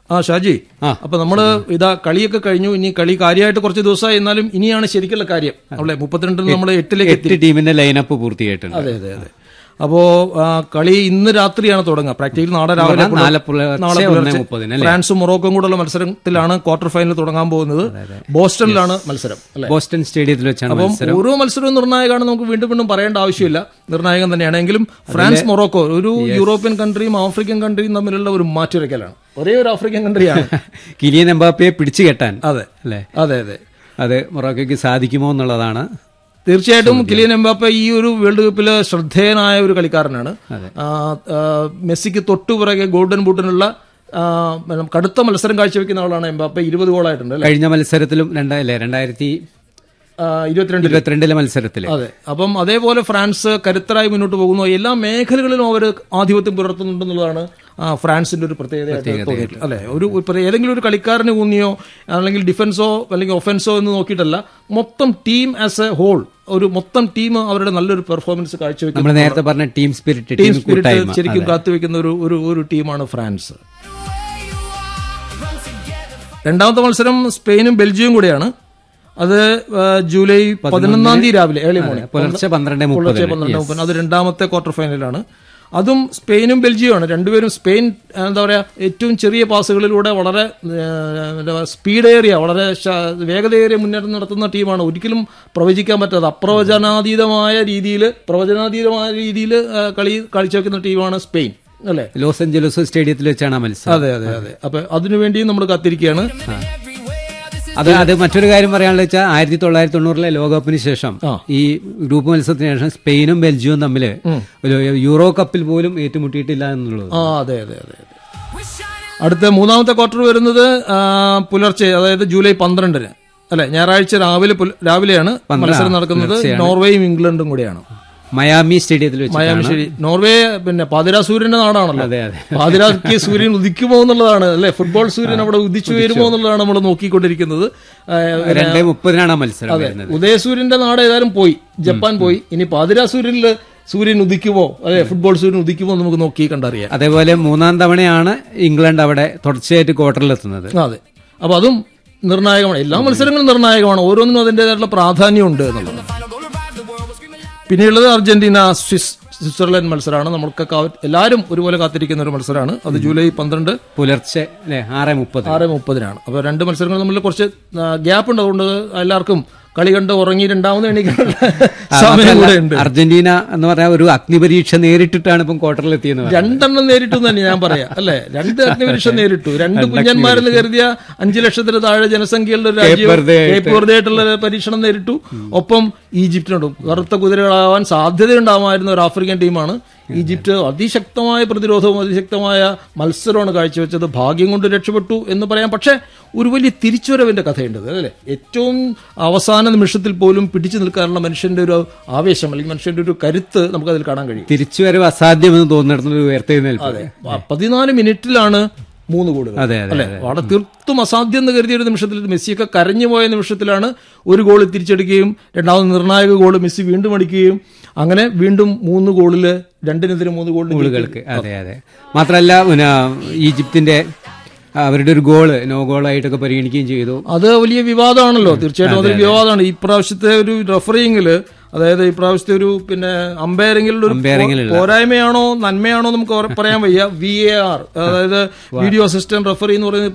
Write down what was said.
ആ ഷാജി ആ. അപ്പൊ നമ്മള് ഇതാ കളിയൊക്കെ കഴിഞ്ഞു ഇനി കളി കാര്യമായിട്ട് കുറച്ച് ദിവസമായി എന്നാലും ഇനിയാണ് ശരിക്കുള്ള കാര്യം അവിടെ മുപ്പത്തിരണ്ടിന് നമ്മൾ എട്ടിലേക്ക് എത്തി എട്ട് ടീമിന്റെ ലൈനപ്പ് പൂർത്തിയായിട്ടുണ്ട് അതെ അതെ അതെ അപ്പോ ആ, കളി ഇന്ന് രാത്രിയാണ് തുടങ്ങുക പ്രാക്ടിക്കലി നാളെ രാവിലെ നാളെ നാളെ പുലർച്ചെ നാളെ ഒന്നേ പുലർച്ചെ മുപ്പതിന് അല്ലേ? ഫ്രാൻസും മൊറോക്കോയും കൂടെയുള്ള മത്സരത്തിലാണ് ക്വാർട്ടർ ഫൈനൽ തുടങ്ങാൻ പോകുന്നത് ബോസ്റ്റണിലാണ് മത്സരം അല്ലെ ബോസ്റ്റൺ സ്റ്റേഡിയത്തിൽ വെച്ചാണ് അപ്പം മത്സരം ഓരോ മത്സരവും നിർണായകമാണ് നമുക്ക് വീണ്ടും വീണ്ടും പറയേണ്ട ആവശ്യമില്ല നിർണായകം തന്നെയാണ് എങ്കിലും ഫ്രാൻസ് മൊറോക്കോ ഒരു യൂറോപ്യൻ കൺട്രിയും ആഫ്രിക്കൻ കൺട്രിയും തമ്മിലുള്ള ഒരു മാറ്റുരയ്ക്കലാണ് ഒരേ ഒരു ആഫ്രിക്കൻ കൺട്രിയാണ് കിലിയൻ എംബാപ്പയെ പിടിച്ചു കെട്ടാൻ അതെ അല്ലേ അതെ അതെ അത് മൊറോക്കോയ്ക്ക് സാധിക്കുമോ എന്നുള്ളതാണ് തീർച്ചയായിട്ടും കിലിയൻ എംബാപ്പ ഈ ഒരു വേൾഡ് കപ്പിൽ ശ്രദ്ധേയനായ ഒരു കളിക്കാരനാണ് ആ, ആ, മെസ്സിക്ക് തൊട്ടു പിറകെ ഗോൾഡൻ ബൂട്ടിനുള്ള ആ, കടുത്ത മത്സരം കാഴ്ചവെക്കുന്ന ആളാണ് എംബാപ്പ ഇരുപത് ഗോളായിട്ടുണ്ട് അല്ലെ കഴിഞ്ഞ മത്സരത്തിലും രണ്ടായില്ലേ രണ്ടായിരത്തി ഇരുപത്തിരണ്ട് ഇരുപത്തിരണ്ടിലെ മത്സരത്തില് അതെ അപ്പം അതേപോലെ ഫ്രാൻസ് കരുത്തരായി മുന്നോട്ട് പോകുന്നു എല്ലാ മേഖലകളിലും അവർ ആധിപത്യം പുലർത്തുന്നുണ്ടെന്നുള്ളതാണ് ആ, ഫ്രാൻസിന്റെ ഒരു പ്രത്യേകതയായിട്ട് തോന്നിയിട്ടുള്ളത് അല്ലെ ഒരു ഒരു- ഏതെങ്കിലും ഒരു കളിക്കാരന് ഊന്നിയോ അല്ലെങ്കിൽ ഡിഫൻസോ അല്ലെങ്കിൽ ഒഫൻസോ എന്ന് നോക്കിയിട്ടല്ല മൊത്തം ടീം ആസ് എ ഹോൾ ഒരു മൊത്തം ടീം അവരുടെ നല്ലൊരു പെർഫോമൻസ് കാഴ്ചവെക്കുന്നു നമ്മൾ നേരത്തെ പറഞ്ഞ team spirit team team spirit കൂട്ടായ്മ ശരിക്കും കാത്തുവെക്കുന്ന ഒരു ഒരു ഒരു ടീമാണ് ഫ്രാൻസ് രണ്ടാമത്തെ മത്സരം സ്പെയിനും ബെൽജിയവും കൂടെയാണ് അത് ആ, ജൂലൈ പതിനൊന്നാം തീയതി രാവിലെ ഏർലി മോർണിംഗ് പുലർച്ചെ പന്ത്രണ്ട് പുലർച്ചെ മുപ്പത് പന്ത്രണ്ട് മുപ്പത് അത് രണ്ടാമത്തെ ക്വാർട്ടർ ഫൈനലാണ് അതും സ്പെയിനും ബെൽജിയമാണ് രണ്ടുപേരും സ്പെയിൻ ആ, എന്താ പറയാ ഏറ്റവും ചെറിയ പാസുകളിലൂടെ വളരെ സ്പീഡേറിയ വളരെ ശ- വേഗതയേറിയ മുന്നേറ്റം നടത്തുന്ന ടീമാണ് ഒരിക്കലും പ്രവചിക്കാൻ പറ്റാത്ത അപ്രവചനാതീതമായ രീതിയിൽ പ്രവചനാതീതമായ രീതിയിൽ കളി കാഴ്ചവെക്കുന്ന ടീമാണ് സ്പെയിൻ അല്ലേ ലോസ് ഏഞ്ചലസ് സ്റ്റേഡിയത്തിൽ വെച്ചാണ് ആ മത്സരം അതെ അതെ അതെ അപ്പൊ അതിനുവേണ്ടിയും നമ്മൾ കാത്തിരിക്കുകയാണ് അത് അത് മറ്റൊരു കാര്യം പറയാനുള്ള വെച്ചാൽ ആയിരത്തി തൊള്ളായിരത്തി തൊണ്ണൂറിലെ ലോകകപ്പിന് ശേഷം ആ. ഈ ഗ്രൂപ്പ് മത്സരത്തിന് ശേഷം സ്പെയിനും ബെൽജിയവും തമ്മിൽ ഒരു യൂറോ കപ്പിൽ പോലും ഏറ്റുമുട്ടിയിട്ടില്ല എന്നുള്ളത് ആ അതെ അതെ അതെ അതെ അടുത്ത മൂന്നാമത്തെ ക്വാർട്ടർ വരുന്നത് ആ, പുലർച്ചെ അതായത് ജൂലൈ പന്ത്രണ്ടിന് അല്ലെ ഞായറാഴ്ച രാവിലെ പുല- രാവിലെയാണ് മത്സരം നടക്കുന്നത് നോർവേയും ഇംഗ്ലണ്ടും കൂടെയാണ് മയാമി സ്റ്റേഡിയത്തിൽ വെച്ച് മയാമി ശരി നോർവേ പിന്നെ പാതിരാ സൂര്യന്റെ നാടാണല്ലോ അതെ അതെ പാതിരാക്ക് സൂര്യൻ ഉദിക്കുമോ എന്നുള്ളതാണ് അല്ലെ ഫുട്ബോൾ സൂര്യൻ അവിടെ ഉദിച്ചു വരുമോ എന്നുള്ളതാണ് നമ്മൾ നോക്കിക്കൊണ്ടിരിക്കുന്നത് ആ, രണ്ടേ മുപ്പതിനാണ് ആ മത്സരം വരുന്നത് ഉദയസൂര്യന്റെ നാട് ഏതായാലും പോയി ജപ്പാൻ പോയി ഇനി പാതിരാ സൂര്യനിൽ സൂര്യൻ ഉദിക്കുമോ അല്ലെ ഫുട്ബോൾ സൂര്യൻ ഉദിക്കുമോ എന്ന് നമുക്ക് നോക്കി കണ്ടറിയാം അതേപോലെ മൂന്നാം തവണയാണ് ഇംഗ്ലണ്ട് അവിടെ തുടർച്ചയായിട്ട് ക്വാർട്ടറിലെത്തുന്നത് അതെ അപ്പൊ അതും നിർണായകമാണ് എല്ലാ മത്സരങ്ങളും നിർണായകമാണ് ഓരോന്നിനും അതിൻ്റെതായിട്ടുള്ള പ്രാധാന്യമുണ്ട് എന്നുള്ളത് പിന്നെയുള്ളത് അർജന്റീന സ്വിസ് സ്വിറ്റ്സർലൻഡ് മത്സരമാണ് നമുക്ക് എല്ലാവരും ഒരുപോലെ കാത്തിരിക്കുന്ന ഒരു മത്സരമാണ് അത് ജൂലൈ പന്ത്രണ്ട് പുലർച്ചെ അല്ലെ ആറ് മുപ്പത് ആറ് മുപ്പതിനാണ് അപ്പൊ രണ്ട് മത്സരങ്ങൾ തമ്മിൽ കുറച്ച് ഗ്യാപ്പ് ഉണ്ട് അതുകൊണ്ട് എല്ലാവർക്കും കളി കണ്ട് ഉറങ്ങി രണ്ടാമത് എണീക്കാനുള്ള സമയം കൂടെ ഉണ്ട് അർജന്റീന എന്ന് പറഞ്ഞാൽ ഒരു അഗ്നിപരീക്ഷ നേരിട്ടിട്ടാണ് ഇപ്പം ക്വാർട്ടറിലെത്തിയെന്ന് പറയുന്നത്. രണ്ടെണ്ണം നേരിട്ടു എന്ന് തന്നെ ഞാൻ പറയാം അല്ലെ രണ്ട് അഗ്നിപരീക്ഷ നേരിട്ടു രണ്ട് കുഞ്ഞന്മാരെന്ന് കരുതിയ അഞ്ചു ലക്ഷത്തിന് താഴെ ജനസംഖ്യയുള്ള ഒരു രാജ്യം വെർദെ കേപ്പ് വെറുതെ ആയിട്ടുള്ള ഒരു പരീക്ഷണം നേരിട്ടു ഒപ്പം ഈജിപ്തിനോടും കറുത്ത കുതിരകളാവാൻ സാധ്യതയുണ്ടാവുമായിരുന്ന ഒരു ആഫ്രിക്കൻ ടീമാണ് ഈജിപ്ത് അതിശക്തമായ പ്രതിരോധവും അതിശക്തമായ മത്സരമാണ് കാഴ്ചവെച്ചത് ഭാഗ്യം കൊണ്ട് രക്ഷപ്പെട്ടു എന്ന് പറയാം പക്ഷേ ഒരു വലിയ തിരിച്ചുവരവിന്റെ കഥയുണ്ട് അല്ലേ ഏറ്റവും അവസാന നിമിഷത്തിൽ പോലും പിടിച്ചു നിൽക്കാനുള്ള മനുഷ്യന്റെ ഒരു ആവേശം അല്ലെങ്കിൽ മനുഷ്യന്റെ ഒരു കരുത്ത് നമുക്കതിൽ കാണാൻ കഴിയും തിരിച്ചുവരവ് അസാധ്യമെന്ന് തോന്നിടത്തുന്ന ഉയർത്തെഴുന്നേൽപ്പ് അതെ പ- പതിനാല് മിനിറ്റിലാണ് മൂന്ന് ഗോളുകൾ അതെ അതെ അല്ലെ വളരെ തീർത്തും അസാധ്യം എന്ന് കരുതിയ ഒരു നിമിഷത്തിൽ മെസ്സിയൊക്കെ കരഞ്ഞു പോയ നിമിഷത്തിലാണ് ഒരു ഗോൾ തിരിച്ചടിക്കുകയും രണ്ടാമത് നിർണായക ഗോൾ മെസ്സി വീണ്ടും അടിക്കുകയും അങ്ങനെ വീണ്ടും മൂന്ന് ഗോളില് രണ്ടിനെതിരെ മൂന്ന് ഗോളിന് ഗോളുകൾക്ക് അതെ അതെ മാത്രമല്ല പിന്നെ ഈജിപ്തിന്റെ അവരുടെ ഒരു ഗോള് നോ ഗോളായിട്ടൊക്കെ പരിഗണിക്കുകയും ചെയ്തു അത് വലിയ വിവാദമാണല്ലോ തീർച്ചയായിട്ടും അതൊരു വിവാദമാണ് ഈ പ്രാവശ്യത്തെ ഒരു റഫറിങ്ങില് അതായത് ഈ പ്രാവശ്യത്തെ ഒരു പിന്നെ അമ്പയറിംഗിലുള്ള ഒരു അമ്പയറിംഗിലുള്ള. പോരായ്മയാണോ നന്മയാണോ നമുക്ക് ഉറ- പറയാൻ വയ്യ വി എ ആർ അതായത് വീഡിയോ അസിസ്റ്റന്റ് റഫറി എന്ന് പറയുന്നത്